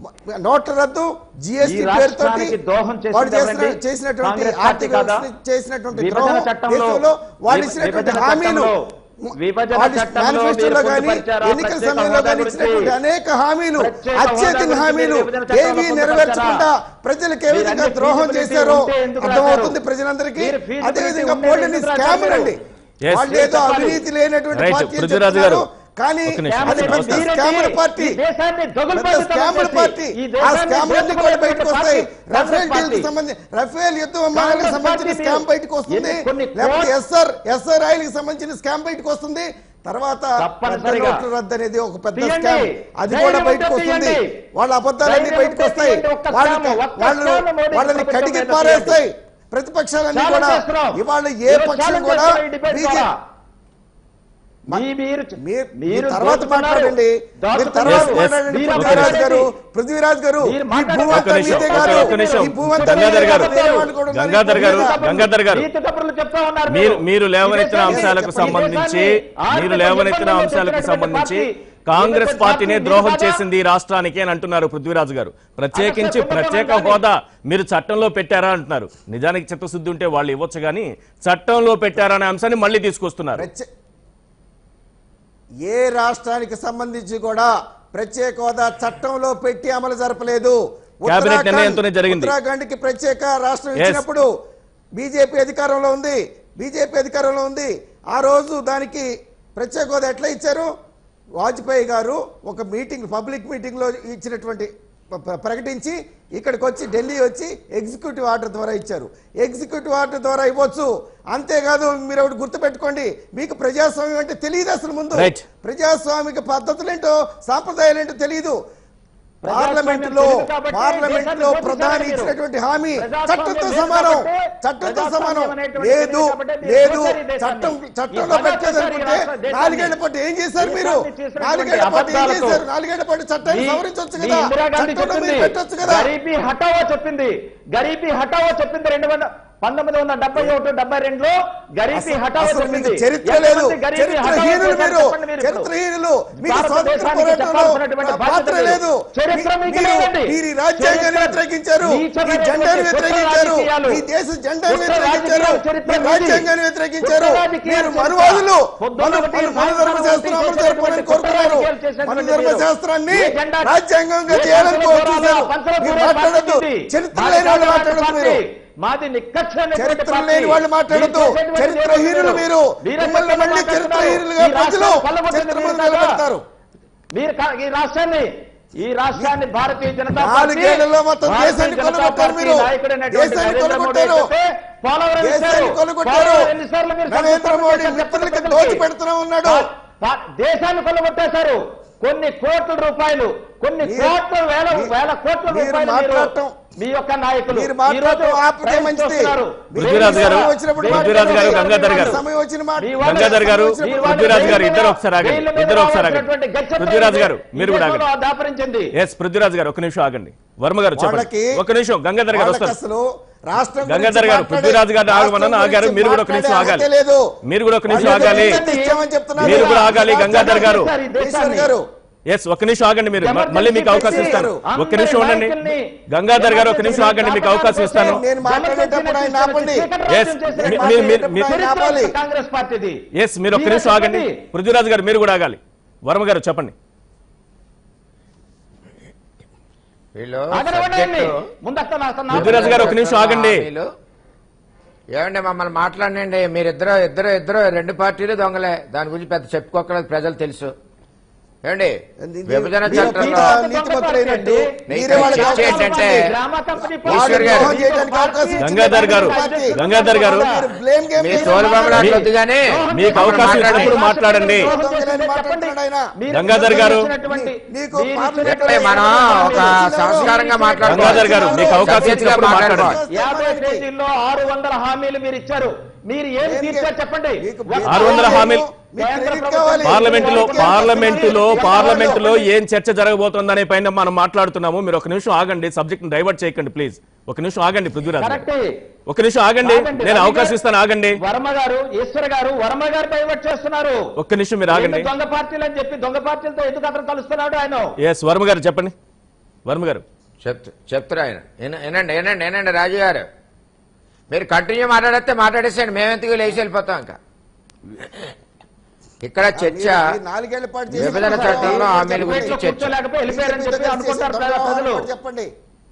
నోట్ల రద్దు జిఎస్టీ ఈ పేరుతోటి రాష్ట్రానికి ద్రోహం చేసింది వాడు చేసిన- ఎవరండి? చేసినటువంటి కాంగ్రెస్ పార్టీ ఆర్థిక కాదా? వ్యవస్థని చేసినటువంటి విభజన ద్రోహం చట్టంలో- దేశంలో వాళ్ళు విభ- ఇచ్చినటువంటి విభజన హామీలు చట్టంలో- విభజన వాళ్ళు చట్టంలో మేనిఫెస్టోలో మీరు కానీ పొందుపరిచారా? ఎన్నికల ప్రత్యేక సమయంలో హోదా కానీ గురించి? ఇచ్చినటువంటి అనేక హామీలు ప్రత్యేక హోదా అత్యధిక గురించి హామీలు మీరు విభజన చట్టంలో ఏవి పొందుపరిచారా? నెరవేర్చకుండా ప్రజలకు ఏ మీరు విధంగా అన్ని ద్రోహం feasibility చేశారో ఉంటే ఎందుకు అర్థమవుతుంది రాశారు? ప్రజలందరికీ మీరు feasibility అదేవిధంగా ఉండేది బోల్డెన్ ఎందుకు స్కాములు రాశారు? అండి Yes. వాళ్ళు ఏదో చెప్పాలి. అవినీతి లేనటువంటి Right. పార్టీ అని పృథ్వీరాజు చెప్తున్నారు. గారు. కానీ ఒక్క నిమిషం. అది పెద్ద మీరండి, స్కాముల పార్టీ ఈ దేశాన్ని పెద్ద దొంగలపాటు స్కాముల చేసి, పార్టీ ఈ ఆ దేశాన్ని స్కాములన్నీ కూడా దోచుకునే బయటకు వస్తాయి పార్టీ రఫేల్ కాంగ్రెస్ డీల్ కి పార్టీ. సంబంధించి రఫేల్ యుద్ధ విమానాలకు కాంగ్రెస్ సంబంధించిన పార్టీ స్కామ్ మీరు బయటకు వస్తుంది ఎన్ని- కొన్ని లేకపోతే కోట్ల- ఎస్ఆర్ ఎస్ఆర్ ఆయిల్ కి సంబంధించిన స్కామ్ బయటకు వస్తుంది తర్వాత పెద్ద తప్పనిసరిగా. నోట్ల రద్దు అనేది ఒక పెద్ద తీయండి. స్కామ్ అది ధైర్యం కూడా ఉంటే బయటకు వస్తుంది తీయండి. వాళ్ళ అబద్ధాలన్నీ ధైర్యం బయటకు ఉంటే వస్తాయి తీయండి. ఒక్క వాళ్ళు స్కామ్, ఒక్క వాళ్ళు స్కామ్ మోడీ వాళ్ళని ప్రభుత్వం కడిగి మీద పారేస్తాయి ప్రతిపక్షాలన్నీ ఛాలెంజ్ కూడా చేస్తున్నాం. ఇవాళ ఏ ఈరోజు పక్షం ఛాలెంజ్ కూడా చేస్తున్నాం ఈ డిబేట్ బీజేపీ ద్వారా. మీ- మీరు మీరు మీరు మీరు తర్వాత దోచుకున్నారు. మాట్లాడండి మీరు దోచుకున్నారు. తర్వాత Yes, yes. మాట్లాడండి మీరు పృథ్వీరాజ్ గారు మాట్లాడండి. పృథ్వీరాజ్ గారు మీరు ఈ మాట్లాడండి. భూమంతా ఒక్క నిమిషం, మీదే ఒక్క- కాదు ఒక్క నిమిషం. ఈ భూమంతా గంగాధర్ మీదే గారు. కాదు. వేరే వాళ్ళు కూడా ఉన్నారు. గంగాధర్ ఈ గారు, భూమి మీద. గంగాధర్ గారు. నీతి కబుర్లు చెప్తా ఉన్నారు మీరు మీరు. మీరు లేవనెత్తిన ఈ అంశాలకు దేశాన్ని- సంబంధించి ఈ దేశాన్ని మీరు ఆర్థిక లేవనెత్తిన ఇబ్బందుల్లో అంశాలకు పెట్టినటువంటి సంబంధించి పార్టీ. కాంగ్రెస్ ఇటువంటి పార్టీనే పార్టీ ద్రోహం కాదా? చేసింది ఈ రాష్ట్రానికి అని అంటున్నారు పృథ్వీరాజు గారు ప్రత్యేకించి అసలు ప్రత్యేక ఉండకూడదు హోదా మీరు చట్టంలో పెట్టారా అంటున్నారు నిజానికి చిత్తశుద్ధి ఉంటే వాళ్ళు ఇవ్వచ్చు కానీ చట్టంలో పెట్టారనే అంశాన్ని మళ్ళీ తీసుకొస్తున్నారు ప్రత్యే- ఏ రాష్ట్రానికి సంబంధించి కూడా ప్రత్యేక హోదా చట్టంలో పెట్టి అమలు జరపలేదు కేబినెట్ ఉత్తరాఖండ్- నిర్ణయంతోనే జరిగింది. ఉత్తరాఖండ్కి ప్రత్యేక రాష్ట్రం Yes. ఇచ్చినప్పుడు బీజేపీ అధికారంలో ఉంది బీజేపీ అధికారంలో ఉంది ఆ రోజు దానికి ప్రత్యేక హోదా ఎట్లా ఇచ్చారు వాజ్పేయి గారు ఒక మీటింగ్ పబ్లిక్ మీటింగ్ లో ఇచ్చినటువంటి ప- ప- ప్రకటించి ఇక్కడికి వచ్చి ఢిల్లీ వచ్చి ఎగ్జిక్యూటివ్ ఆర్డర్ ద్వారా ఇచ్చారు ఎగ్జిక్యూటివ్ ఆర్డర్ ద్వారా ఇవ్వచ్చు అంతేకాదు మీరు ఒకటి గుర్తుపెట్టుకోండి మీకు ప్రజాస్వామ్యం అంటే తెలియదు అసలు ముందు Right. ప్రజాస్వామిక పద్ధతులేంటో సాంప్రదాయాలు ఏంటో తెలియదు పార్లమెంట్ లో తెలియదు కాబట్టి పార్లమెంట్ దేశాన్ని లో దోచేశారు ప్రధాని మీరు. ఇచ్చినటువంటి హామీ ప్రజాస్వామ్యం చట్టంతో లేదు సమానం కాబట్టి, చట్టంతో సమానం ప్రజాస్వామ్యం అనేటువంటిది లేదు లేదు కాబట్టి మీరు లేదు దోచారు ఈ దేశాన్ని. చట్టం ఈ చట్టంలో ప్రజా పెట్టేదనుకుంటే చేశారు ఈ రాష్ట్ర నాలుగేళ్ల దేశాన్ని. పాటు ఏం చేశారు మీరు దేశాన్ని చేసినటువంటి నాలుగేళ్ల పాటు ఏం అబద్ధాలతో. చేశారు నాలుగేళ్ల పాటు చట్టాన్ని మీ- సవరించవచ్చు మీ కదా ఇందిరాగాంధీ చట్టంలో చెప్పింది మీరు పెట్టొచ్చు కదా గరీబీ హటావో చెప్పింది గరీబీ హటావో చెప్పింది రెండు వందల పంతొమ్మిది వందల డెబ్బై ఒకటి డెబ్బై రెండులో గరీబీ అసలు- హటావో అసలు చెప్పింది మీకు చరిత్ర ఎంతమంది లేదు గరీబీ హటావో చరిత్రహీనులు చేశారు మీరు చెప్పండి మీరు ఇప్పుడు. చరిత్రహీనులు మీకు స్వాతంత్ర భారతదేశానికి పోరాటంలో చెప్పాల్సినటువంటి బాధ్యత పాత్ర లేదు చరిత్ర మీ- మీకు మీరు లేదండి. మీరు ఈ రాజ్యాంగాన్ని చరిత్ర- వ్యతిరేకించారు ఈ నీచమైనటువంటి జెండాను కుట్ర వ్యతిరేకించారు రాజకీయాలు. ఈ దేశ జెండాను కుట్ర వ్యతిరేకించారు రాజకీయాలు చరిత్ర మీరు మీది. రాజ్యాంగాన్ని వ్యతిరేకించారు కుట్ర రాజకీయాలు మీరు చరిత్ర. మనువాదులు పొద్దున్న మన ఒకటి మన ధర్మ శాస్త్రం అమలు చేసినటువంటి జరపాలని కుట్ర కోరుకున్నారు రాజకీయాలు చేసినటువంటి మన ధర్మ మీరు. శాస్త్రాన్ని ఏ జెండా- రాజ్యాంగంగా ఏ చేయాలని పంచల కోరుతున్నారు దూరాల, పంచల మీరు దూరాల మాట్లాడద్దు పార్టీ ఇది. చరిత్ర మాది లేని వాళ్ళు కాంగ్రెస్ మాట్లాడద్దు పార్టీ. మీరు మాది నిక్కచ్చైనటువంటి చరిత్ర పార్టీ. లేని వాళ్ళు మాట్లాడద్దు మీరు చేసేటువంటి చరిత్రహీనులు మీరు మీరే మిమ్మల్ని మళ్ళీ మాట్లాడుతున్నారు. చరిత్రహీనులుగా ఈ ప్రజలు రాష్ట్రాన్ని కొల్లగొట్టింది చరిత్ర మీరు ముందు కదా. నిలబెడతారు మీరు కా- ఈ రాష్ట్రాన్ని ఈ రాష్ట్రాన్ని భారతీయ జనతా పార్టీ నాలుగేళ్లలో మొత్తం భారతీయ దేశాన్ని జనతా కొల్లగొట్టారు పార్టీ మీరు. నాయకుడైనటువంటి దేశాన్ని నరేంద్ర మోడీ కొల్లగొట్టారు. అయితే పోలవరం దేశాన్ని ఇచ్చారు. కొల్లగొట్టారు. పోలవరం ఎన్నిసార్లు మీరు నరేంద్ర సంతకం మోడీ చేశారు మిత్రులకి చెప్పండి. దోచి పెడుతూనే ఉన్నాడు. పా- దేశాన్ని కొల్లగొట్టేశారు కొన్ని కోట్ల రూపాయలు కొన్ని మీరు- కోట్ల వేల మీరు- వేల కోట్ల మీరు రూపాయలు మీరు మాట్లాడటం- మీ యొక్క నాయకులు మీరు ఈ మాట్లాడటం రోజు ఆపితే ప్రయత్నం మంచిది. చేస్తున్నారు. పృథ్వీరాజ్ గారు, సమయం వచ్చినప్పుడు పృథ్వీరాజ్ గారు, మాట్లాడండి. గంగాధర్ గారు. సమయం వచ్చిన మాట మీ వాళ్ళు- గంగాధర్ గారు మీ వాళ్ళు పృథ్వీరాజ్ గారు జైలు ఇద్దరు మీద- ఒకసారి ఆగండి జైలు మీద ఇద్దరు ఒకసారి ఆగండి రావాల్సినటువంటి గచ్చ పృథ్వీరాజ్ ప్రజలు గారు మీరు కూడా ఈ ఆగండి దేశంలో దాపరించింది ఎస్ పృథ్వీరాజ్ గారు ఒక నిమిషం ఆగండి వర్మ గారు చెప్పండి వాళ్ళకి ఒక నిమిషం గంగాధర్ గారు వాళ్ళకి వస్తారు అసలు రాష్ట్రం గురించి గంగాధర్ గారు మాట్లాడే- పృథ్వీరాజ్ గారు ఆగమన్నాను రాష్ట్రం ఆగారు గురించి మీరు కూడా ఒక నిమిషం మాట్లాడే ఆగాలి అర్హత లేదు మీరు కూడా ఒక నిమిషం వాళ్ళు ఆగాలి ఎంత ఇచ్చామని చెప్తున్నారు మీరు కూడా ఆగాలి గంగాధర్ గారు సార్, ఈ ఈశ్వర్ దేశాన్ని గారు ఎస్ ఒక్క నిమిషం ఆగండి మీరు మ- ఎమర్జెన్సీ మళ్ళీ మీకు అవకాశం పెట్టి ఇస్తాను అందరి ఒక్క నిమిషం ఉండండి నాయకుల్ని గంగాధర్ గారు ఒక నిమిషం ఆగండి మీకు అవకాశం ఇస్తాను నేను మాట్లాడేటప్పుడు ఆయన ఆపండి. Yes, మీ- మీ- మీ- మీ- ఆయన ఆపాలి. కాంగ్రెస్ పార్టీది ఎస్ మీరు ఒక్క నిమిషం ఆగండి పృథ్వీరాజ్ గారు మీరు కూడా ఆగాలి వర్మ గారు చెప్పండి వీళ్ళు ఆగనివ్వండి సబ్జెక్టు ముందు అక్కడ అసలు పృథ్వీరాజ్ గారు ఒక నిమిషం ఆగండి. హామీలు. ఏమండి మమ్మల్ని మాట్లాడండి మీరిద్దరు ఇద్దరు ఇద్దరు రెండు పార్టీలు దొంగలే దాని గురించి పెద్ద చెప్పుకోకలేదు ప్రజలు తెలుసు ఏమండి విభజన మీరు చట్టంలో ఒక నీతిమంతులైనట్టు మీరే వాళ్ళకి చర్చ అవకాశం ఏంటంటే ఇచ్చారు. ఈశ్వర్ గారు. వాళ్ళు చేయడానికి అవకాశం ఇచ్చింది గంగాధర్ గారు, పార్టీ. గంగాధర్ గారు. మీరు blame game మీ చేసి తోలుబొమ్మలు మీ- వద్దు కానీ మీకు అవకాశం మాట్లాడండి. ఇచ్చినప్పుడు మాట్లాడండి గంగాధర్ గారు. నీకు అంటే మనం ఒక సంస్కారంగా మాట్లాడుకోవాలి. గంగాధర్ గారు, మీకు అవకాశం సబ్జెక్టుగా ఇచ్చినప్పుడు మాట్లాడుకోవాలి. మాట్లాడండి. యాభై పేజీల్లో ఆరు వందల హామీలు మీరు ఇచ్చారు మీరు ఏం ఏం తీర్చారు గే- చెప్పండి మీకు ఒక్క ఆరు వందల హామీలు మీకు కేంద్ర క్రెడిట్ ప్రభుత్వం కావాలి. పార్లమెంటులో మీకు పార్లమెంటులో ఎంత పార్లమెంటులో కావాలి? ఏం చర్చ జరగబోతోందనే పైన మనం మాట్లాడుతున్నాము మీరు ఒక నిమిషం ఆగండి సబ్జెక్ట్ డైవర్ట్ చేయకండి ప్లీజ్ ఒక నిమిషం ఆగండి పృథ్వీరాజ్ గారు. కరెక్ట్ ఒక నిమిషం ఆగండి ఆగండి. నేను రవి అవకాశం గారు- ఇస్తాను ఆగండి వర్మ గారు ఈశ్వర్ గారు వర్మ గారు డైవర్ట్ చేస్తున్నారు ఒక్క నిమిషం మీరు ఆగండి ఎందుకు దొంగ పార్టీలు అని చెప్పి దొంగ పార్టీలతో ఎందుకు అతను కలుస్తున్నాడు ఆయన ఎస్ వర్మ గారు చెప్పండి వర్మ గారు చెప్తు చెప్తారు ఆయన విన- వినండి వినండి వినండి రాజు గారు మీరు కంటిన్యూ మాట్లాడితే మాట్లాడేసేయండి మేమెందుకు లేచి వెళ్ళిపోతాం ఇంకా ఇక్కడ చర్చ మీరు నాలుగేళ్ల పాటు చేసిన విభజన తర్వాత చట్టంలో హామీల గురించి చెప్పండి. చర్చ కూర్చోలేకపోయి వెళ్ళిపోయారని చెప్పి చేసిన అనుకుంటారు దొంగ ప్రజలు వ్యవహారం చెప్పండి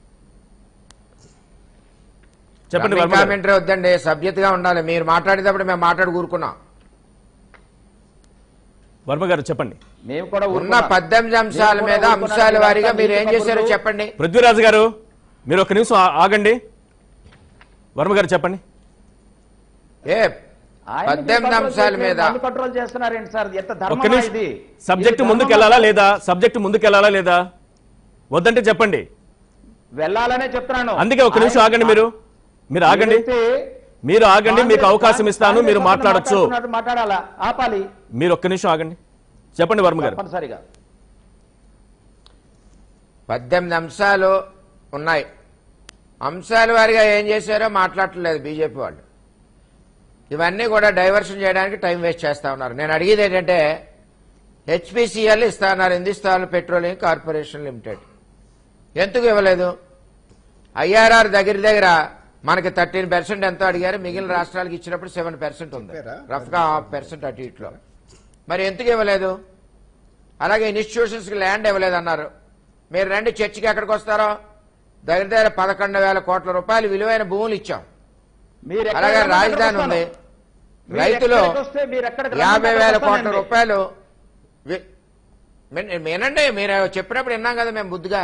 చెప్పండి వర్మ గారు. కామెంటరీ వద్దండి సభ్యతగా ఉండాలి మీరు మాట్లాడేటప్పుడు మేము మాట్లాడి కూరుకున్నాం వర్మ గారు చెప్పండి మేము కూడా ఉన్న ఊరుకున్నాం. పద్దెనిమిది అంశాల మేము మీద కూడా అంశాల ఊరుకున్నాం. వారీగా మీరు ఏం నీతి చేశారో కబుర్లు. చెప్పండి పృథ్వీరాజ్ గారు మీరు ఒక నిమిషం ఆ- ఆగండి వర్మ గారు చెప్పండి ఏ ఆయన్ని పద్దెనిమిది కంట్రోల్ అంశాల చేసి మీద నన్ను కంట్రోల్ చేస్తున్నారేంటి సార్ ఎంత ఒక్క ధర్మమా నిమిషం ఇది సబ్జెక్ట్ ఇది ముందుకు ధర్మమా? వెళ్ళాలా లేదా సబ్జెక్ట్ ముందుకు వెళ్ళాలా లేదా వద్దంటే చెప్పండి వెళ్ళాలనే చెప్తున్నాను అందుకే ఒక నిమిషం ఆయన- ఆగండి మీరు మీరు ఆగండి ఏదైతే మీరు ఆగండి మీకు కాంగ్రెస్- అవకాశం ఇస్తాను మీరు కాంగ్రెస్ మాట్లాడొచ్చు మాట్లాడుతున్నట్టు మాట్లాడాలా ఆపాలి మీరు ఒక్క నిమిషం ఆగండి చెప్పండి వర్మ గారు తప్పనిసరిగా పద్దెనిమిది అంశాలు ఉన్నాయి అంశాల వారిగా ఏం చేశారో మాట్లాడట్లేదు బీజేపీ వాళ్ళు ఇవన్నీ కూడా డైవర్షన్ చేయడానికి టైం వేస్ట్ చేస్తా ఉన్నారు నేను అడిగేది ఏంటంటే హెచ్పిసిఎల్ ఇస్తా ఉన్నారు హిందుస్థాన్ పెట్రోలియం కార్పొరేషన్ లిమిటెడ్ ఎందుకు ఇవ్వలేదు ఐఆర్ఆర్ దగ్గర దగ్గర మనకి థర్టీన్ పర్సెంట్ ఎంతో అడిగారు మిగిలిన రాష్ట్రాలకు ఇచ్చినప్పుడు సెవెన్ పర్సెంట్ ఉంది చెప్పారా? రఫ్ గా హాఫ్ పర్సెంట్ అటు ఇట్లో మరి ఎందుకు ఇవ్వలేదు అలాగే ఇన్స్టిట్యూషన్స్ కి ల్యాండ్ ఇవ్వలేదు అన్నారు మీరు రండి చర్చికి ఎక్కడికి వస్తారో దగ్గర దగ్గర పదకొండు వేల కోట్ల రూపాయలు విలువైన భూములు ఇచ్చాం మీరు ఎక్కడ అలాగే రమ్మంటే రాజధాని అక్కడికి ఉంది వస్తాను. మీరు రైతులు ఎక్కడికి వస్తే మీరు ఎక్కడికి రమ్మంటే యాభై వేల అక్కడికి కోట్ల వస్తానండి. రూపాయలు వి- విన్- వినండి మీరు చెప్పినప్పుడు విన్నాం కదా మేము బుద్ధిగా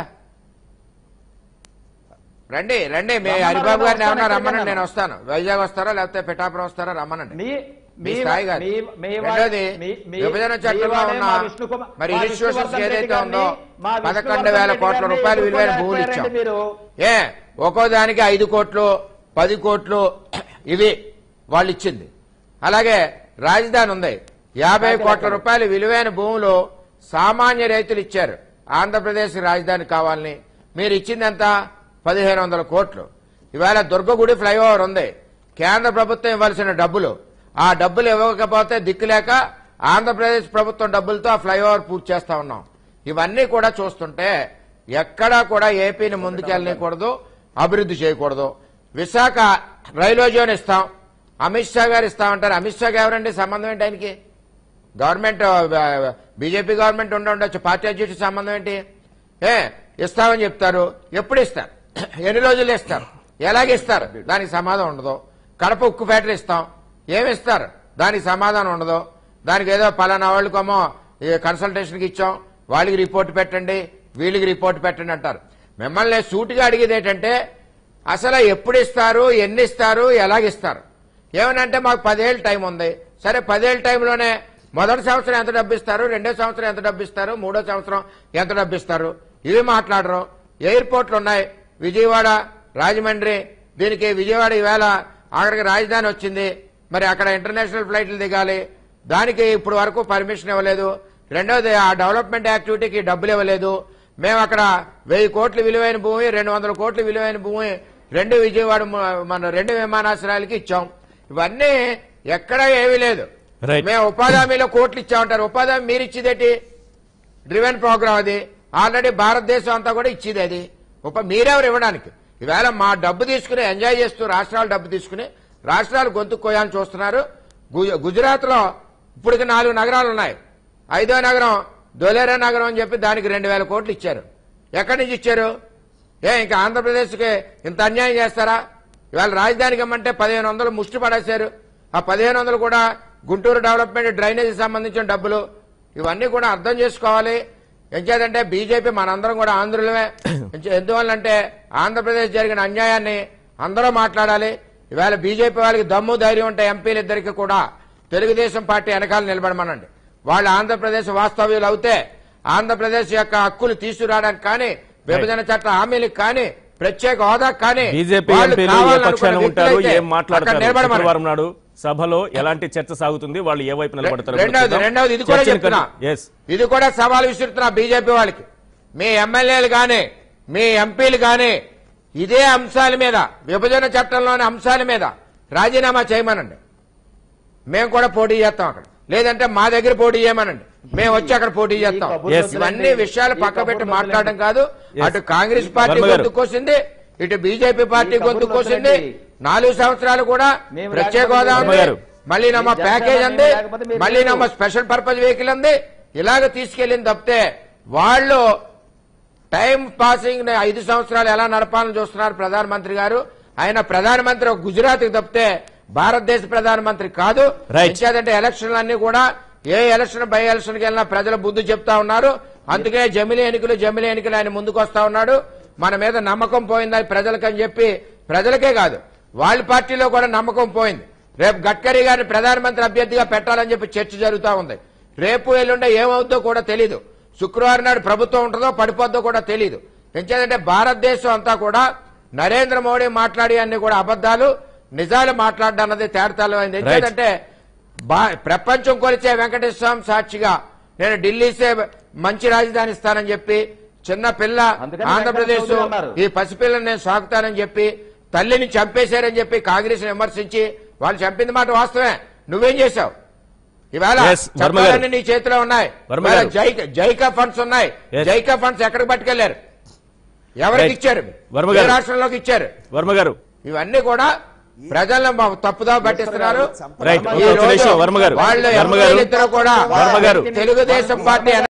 రండి రండి మీ రమ్మన్నారు, హరిబాబు గారిని వస్తాను, ఏమన్నా రమ్మనండి ఎక్కడికైనా. నేను వస్తాను వైజాగ్ వస్తారా లేకపోతే పిఠాపురం వస్తారా రమ్మనండి మీ మీ మీ- స్థాయి కాదు. మీ- మీ వా- రెండోది మీ- మీ- విభజన మీ చట్టంలో వాడే ఉన్న మా విష్ణు కుమార్- మరి మా ఇన్స్టిట్యూషన్స్ విష్ణువర్ధన్ ఏదైతే రెడ్డి ఉందో గారిని, మా పదకొండు విష్ణువర్ధన్ వేల రెడ్డి కోట్ల గారిని రూపాయలు విలువైన ఎదుర్కోలేకపోయారండి భూములు ఇచ్చాం మీరు ఏ ఒక్కో దానికి ఐదు కోట్లు పది కోట్లు ఇవి వాళ్ళు ఇచ్చింది అలాగే రాజధాని ఉంది యాభై కోట్ల రూపాయలు విలువైన భూములు సామాన్య రైతులు ఇచ్చారు ఆంధ్రప్రదేశ్ రాజధాని కావాలని మీరు ఇచ్చింది ఎంత పదిహేను వందల కోట్లు ఇవాళ దుర్గగుడి ఫ్లైఓవర్ ఉంది కేంద్ర ప్రభుత్వం ఇవ్వాల్సిన డబ్బులు ఆ డబ్బులు ఇవ్వకపోతే దిక్కులేక ఆంధ్రప్రదేశ్ ప్రభుత్వం డబ్బులతో ఆ ఫ్లైఓవర్ పూర్తి చేస్తా ఉన్నాం ఇవన్నీ కూడా చూస్తుంటే ఎక్కడా కూడా ఏపీని ముందుకెళ్ళనీయకూడదు అభివృద్ధి చేయకూడదు విశాఖ రైల్వే జోన్ ఇస్తాం అమిత్ షా గారు ఇస్తామంటారు అమిత్ షా గారు ఎవరండి సంబంధం ఏంటి ఆయనకి గవర్నమెంట్ బీజేపీ గవర్నమెంట్ ఉండి ఉండొచ్చు పార్టీ అధ్యక్షుడి సంబంధం ఏంటి ఏ ఇస్తామని చెప్తారు ఎప్పుడు ఇస్తారు ఎన్ని రోజులు ఇస్తారు ఎలాగ ఇస్తారు దానికి సమాధానం ఉండదు కడప ఉక్కు ఫ్యాక్టరీ ఇస్తాం ఏమి ఇస్తారు దానికి సమాధానం ఉండదు దానికి ఏదో పలానా వాళ్ళకేమో కన్సల్టేషన్కి ఇచ్చాం వాళ్ళకి రిపోర్ట్ పెట్టండి వీళ్ళకి రిపోర్ట్ పెట్టండి అంటారు మిమ్మల్ని సూటిగా అడిగేది ఏంటంటే అసలు ఎప్పుడు ఇస్తారు ఎన్ని ఇస్తారు ఎలాగిస్తారు ఏమనంటే మాకు పదేళ్ళు టైం ఉంది సరే పదేళ్ళ టైంలోనే మొదటి సంవత్సరం ఎంత డబ్బు ఇస్తారు రెండో సంవత్సరం ఎంత డబ్బు ఇస్తారు మూడో సంవత్సరం ఎంత డబ్బు ఇస్తారు ఇవి మాట్లాడరు ఎయిర్పోర్ట్లు ఉన్నాయి విజయవాడ రాజమండ్రి దీనికి విజయవాడ ఈవేళ అక్కడికి రాజధాని వచ్చింది మరి అక్కడ ఇంటర్నేషనల్ ఫ్లైట్లు దిగాలి దానికి ఇప్పుడు వరకు పర్మిషన్ ఇవ్వలేదు రెండోది ఆ డెవలప్మెంట్ యాక్టివిటీకి డబ్బులు ఇవ్వలేదు మేము అక్కడ వెయ్యి కోట్ల విలువైన భూమి రెండు వందల కోట్ల విలువైన భూమి రెండు విజయవాడ ము- మన రెండు విమానాశ్రయాలకి ఇచ్చాం ఇవన్నీ ఎక్కడ ఏమీ లేదు Right. మేము ఉపాధి హామీలో కోట్లు ఇచ్చామంటారు ఉపాధి హామీ మీరు ఇచ్చేదేటి డ్రివెన్ ప్రోగ్రామ్ అది ఆల్రెడీ భారతదేశం అంతా కూడా ఇచ్చేది అది ఉప మీరెవరు ఇవ్వడానికి ఈవేళ మా డబ్బు తీసుకుని ఎంజాయ్ చేస్తూ రాష్ట్రాల డబ్బు తీసుకుని రాష్ట్రాలు గొంతు కోయాలని చూస్తున్నారు గు- గుజరాత్ లో ఇప్పటికి నాలుగు నగరాలు ఉన్నాయి ఐదో నగరం దొలేరా నగరం అని చెప్పి దానికి రెండు వేల కోట్లు ఇచ్చారు ఎక్కడి నుంచి ఇచ్చారు ఏ ఇంకా ఆంధ్రప్రదేశ్కి ఇంత అన్యాయం చేస్తారా ఇవాళ రాజధానికి ఇమ్మంటే పదిహేను వందలు ముష్టి పడేశారు ఆ పదిహేను వందలు కూడా గుంటూరు డెవలప్మెంట్ డ్రైనేజీ సంబంధించిన డబ్బులు ఇవన్నీ కూడా అర్థం చేసుకోవాలి ఎంచేదంటే బీజేపీ మనందరం కూడా ఆంధ్రులమే ఎంచే- ఎందువల్లంటే ఆంధ్రప్రదేశ్ జరిగిన అన్యాయాన్ని అందరూ మాట్లాడాలి ఇవాళ బీజేపీ వాళ్ళకి దమ్ము ధైర్యం ఉంటే ఎంపీలు ఇద్దరికి కూడా తెలుగుదేశం పార్టీ వెనకాల నిలబడమనండి వాళ్ళు ఆంధ్రప్రదేశ్ వాస్తవ్యులు అవుతే ఆంధ్రప్రదేశ్ యొక్క హక్కులు తీసుకురావడానికి కానీ విభజన చట్ట హామీలకు కానీ ప్రత్యేక హోదా కానీ బీజేపీ వాళ్ళు ఎంపీలు ఏ కావాలనుకున్న పక్షాన ఉంటారు వ్యక్తులైతే ఏం మాట్లాడతారు అక్కడ నిలబడమనండి. శుక్రవారం నాడు సభలో ఎలాంటి చర్చ సాగుతుంది వాళ్ళు ఏ వైపు నిలబడతారు రెండవది రెండవది ఇది కూడా చెప్తున్నా ఎస్ ఇది కూడా సవాల్ విసురుతున్నా బీజేపీ వాళ్ళకి మీ ఎమ్మెల్యేలు గాని మీ ఎంపీలు గాని ఇదే అంశాల మీద విభజన చట్టంలోని అంశాల మీద రాజీనామా చేయమనండి మేము కూడా పోటీ చేస్తాం అక్కడ లేదంటే మా దగ్గర పోటీ చేయమనండి మేము వచ్చి అక్కడ పోటీ చేస్తాం Yes. ఇవన్నీ విషయాలు పక్క పెట్టి మాట్లాడడం కాదు Yes. అటు కాంగ్రెస్ పార్టీ వర్మ గారు. గొంతుకొచ్చింది ఇటు బీజేపీ పార్టీ ఈ కబుర్లు గొంతుకొచ్చింది వదిలేండి. నాలుగు సంవత్సరాలు కూడా మేము ప్రత్యేక లేకపోతే హోదా వర్మ ఉంది గారు. మళ్ళీ నమ్మ ఈ జనసేన ప్యాకేజ్ మేము ఉంది లేకపోతే మీరు మళ్ళీ లేదు. నమ్మ స్పెషల్ పర్పస్ వెహికల్ ఉంది ఇలాగ తీసుకెళ్ళింది తప్పితే వాళ్ళు టైం పాసింగ్ ని ఐదు సంవత్సరాలు ఎలా నడపాలని చూస్తున్నారు ప్రధానమంత్రి గారు ఆయన ప్రధానమంత్రి ఒక గుజరాత్ కి తప్పితే భారతదేశ ప్రధానమంత్రి కాదు Right. ఎంచేదంటే ఎలక్షన్లు అన్ని కూడా ఏ ఎలక్షన్ బై ఎలక్షన్ కి వెళ్ళినా ప్రజల బుద్ధి చెప్తా ఉన్నారు అందుకే జమిలీ ఎన్నికలు జమిలీ ఎన్నికలు ఆయన ముందుకు వస్తా ఉన్నాడు మన మీద నమ్మకం పోయిందని ప్రజలకని చెప్పి ప్రజలకే కాదు వాళ్ళ పార్టీలో కూడా నమ్మకం పోయింది రేపు గడ్కరీ గారిని ప్రధానమంత్రి అభ్యర్థిగా పెట్టాలని చెప్పి చర్చ జరుగుతా ఉంది రేపు ఎల్లుండే ఏమవుతుందో కూడా తెలీదు శుక్రవారం నాడు ప్రభుత్వం ఉంటుందో పడిపోద్దో కూడా తెలీదు ఎంచేదంటే భారతదేశం అంతా కూడా నరేంద్ర మోడీ మాట్లాడి అన్ని కూడా అబద్దాలు నిజాలు మాట్లాడడం అన్నది తేడతలమైంది ఎందుకంటే బా- ప్రపంచం కొలిచే వెంకటేశ్వర స్వామి సాక్షిగా నేను ఢిల్లీసే మంచి రాజధాని ఇస్తానని చెప్పి చిన్న పిల్ల అందుకని ఆంధ్రప్రదేశ్ వెంకటేశ్వర చౌదరి అన్నారు. ఈ పసిపిల్లని నేను సాగుతానని చెప్పి తల్లిని చంపేశారని చెప్పి కాంగ్రెస్ విమర్శించి వాళ్ళు చంపింది మాట వాస్తవమే నువ్వేం చేశావు ఇవాళ Yes, వర్మ గారు. చట్టాలన్నీ నీ చేతిలో ఉన్నాయి వర్మ ఇవాళ గారు. జైక- జైకా ఫండ్స్ ఉన్నాయి Yes. జైకా ఫండ్స్ ఎక్కడికి పట్టుకెళ్లారు ఎవరికి Right. ఇచ్చారు వర్మ ఏ గారు. రాష్ట్రంలోకి ఇచ్చారు వర్మ గారు ఇవన్నీ కూడా ప్రజలను మా తప్పుదో పట్టిస్తున్నారు రైట్ ఈ ఒక రోజు నిమిషం వర్మ గారు వాళ్ళు వర్మ గారు ఎంపీలిద్దరూ కూడా వర్మ గారు. తెలుగుదేశం పార్టీ